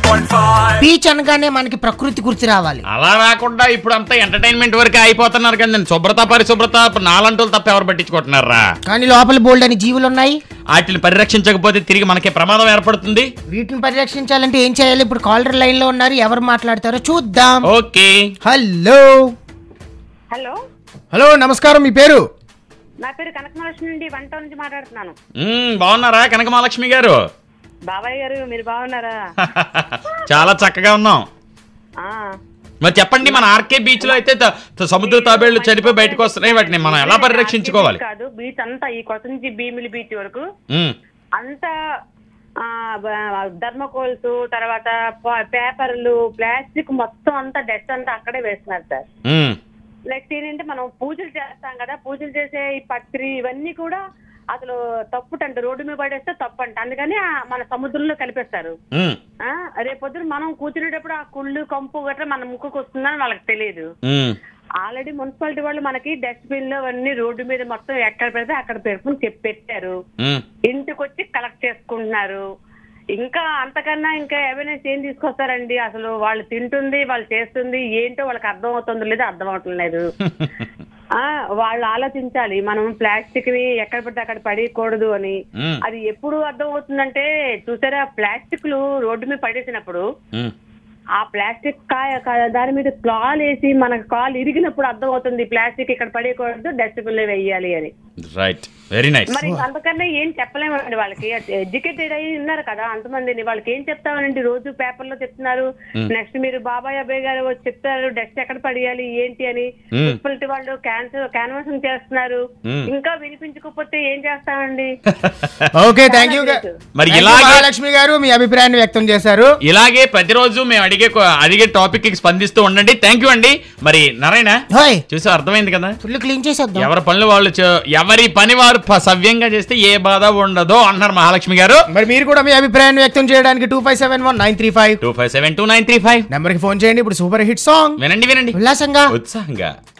101.5 beach అనగానే మనకి ప్రకృతి గుర్తు రావాలి అలా రాకుండా ఇప్పుడు అంతా ఎంటర్టైన్మెంట్ వరకు అయిపోతున్నారు కదండి శుభ్రత పరిశుభ్రత నాలంటోళ్ళు తప్ప ఎవరు పట్టించుకుంటున్నారా కానీ లోపల బోల్డ్ అని జీవులు ఉన్నాయి వాటిని పరిరక్షించకపోతే తిరిగి మనకి ప్రమాదం ఏర్పడుతుంది వీటిని పరిరక్షించాలంటే ఏం చేయాలి ఇప్పుడు కాలర్ లైన్ లో ఉన్నారు ఎవరు మాట్లాడతారో చూద్దాం ఓకే హలో హలో హలో నమస్కారం మీ పేరు నా పేరు కనకమహాలక్ష్మి నుండి వంట నుంచి మాట్లాడుతున్నాను మ్మ్, బాగున్నారా కనక మహాలక్ష్మి గారు బాబాయ్ గారు మీరు బాగున్నారా చాలా చక్కగా ఉన్నాం ఆ, మరి చెప్పండి మన ఆర్కే బీచ్ లో అయితే త- త- సముద్ర తాబేళ్లు చనిపోయి బయటకు వస్తున్నాయి వాటిని మనం ఎలా పరిరక్షించుకోవాలి కాదు బీచ్ అంతా ఈ కొత్త నుంచి భీమిలి బీచ్ వరకు మ్మ్, అంతా ధర్మకోల్స్ తర్వాత ప- పేపర్లు ప్లాస్టిక్ మొత్తం అంతా డస్ట్ అంతా అక్కడే వేస్తున్నారు సార్ మ్మ్, నెక్స్ట్ ఏంటంటే మనం పూజలు చేస్తాం కదా పూజలు చేసే ఈ పత్రి ఇవన్నీ కూడా అసలు తప్పుటంట రోడ్డు మీద పడేస్తే తప్పు అంట అందుకని ఆ మన సముద్రంలో కలిపేస్తారు మ్మ్, ఆ రేపొద్దున మనం కూర్చునేటప్పుడు ఆ కుళ్ళు కంపు గట్రా మన ముక్కుకు వస్తుందని వాళ్ళకి తెలియదు మ్మ్. ఆల్రెడీ మున్సిపాలిటీ వాళ్ళు మనకి డస్ట్బిన్ లో అవన్నీ రోడ్డు మీద మొత్తం ఎక్కడ పెడితే అక్కడ పెట్టుకుని చెప్పి పెట్టారు మ్మ్. ఇంటికి వచ్చి కలెక్ట్ చేసుకుంటున్నారు ఇంకా అంతకన్నా ఇంకా ఎవిడెన్స్ ఏం తీసుకొస్తారండి అసలు వాళ్ళు తింటుంది వాళ్ళు చేస్తుంది ఏంటో వాళ్ళకి అర్థం అవుతుందో లేదో అర్థం అవట్లేదు ఆ వాళ్ళు ఆలోచించాలి మనం ప్లాస్టిక్ ని ఎక్కడ పడితే అక్కడ పడేయకూడదు అని మ్మ్. అది ఎప్పుడు అర్థం అవుతుందంటే చూసారా ప్లాస్టిక్లు రోడ్డు మీద పడేసినప్పుడు మ్మ్. ఆ ప్లాస్టిక్ కాయ కా- దాని మీద క్లాల్ వేసి మనకు కాల్ ఇరిగినప్పుడు అర్థం అవుతుంది ప్లాస్టిక్ ఇక్కడ పడేయకూడదు డస్ట్బిన్ లో వేయాలి అని రైట్ వెరీ నైస్ మరి అంతకన్నా ఏం చెప్పలేమండి వాళ్ళకి ఎడ్యుకేటెడ్ అయి ఉన్నారు కదా అంతమందిని వాళ్ళకి ఏం చెప్తామనండి రోజు పేపర్ లో చెప్తున్నారు నెక్స్ట్ మీరు బాబాయ్ అబ్బాయి గారు వచ్చి చెప్తారు డస్ట్ ఎక్కడ పడేయాలి ఏంటి అని మ్మ్. మున్సిపాలిటీ వాళ్ళు క్యాన్సర్ క్యాన్వాసింగ్ చేస్తున్నారు మ్మ్. ఇంకా వినిపించకపోతే ఏం చేస్తామండి ఓకే థ్యాంక్ యూ మరి ఇలాగే- మహాలక్ష్మి గారు మీ అభిప్రాయాన్ని వ్యక్తం చేశారు ఇలాగే ప్రతిరోజు మేము అడిగే కొ- అడిగే టాపిక్ కి స్పందిస్తూ ఉండండి థ్యాంక్ యూ అండి మరి నారాయణ హోయ్ చూసా అర్థమైంది కదా ఫుల్ క్లీన్ చేసేద్దాం ఎవరి పనులు వాళ్ళు చే- ఎవరి పని వారు ప- సవ్యంగా చేస్తే ఏ బాధ ఉండదో అంటున్నారు మహాలక్ష్మి గారు మరి మీరు కూడా మీ అభిప్రాయాన్ని వ్యక్తం చేయడానికి two five seven one nine three five two five seven two nine three five number కి ఫోన్ చేయండి ఇప్పుడు సూపర్ హిట్ సాంగ్ వినండి వినండి ఉల్లాసంగా ఉత్సాహంగా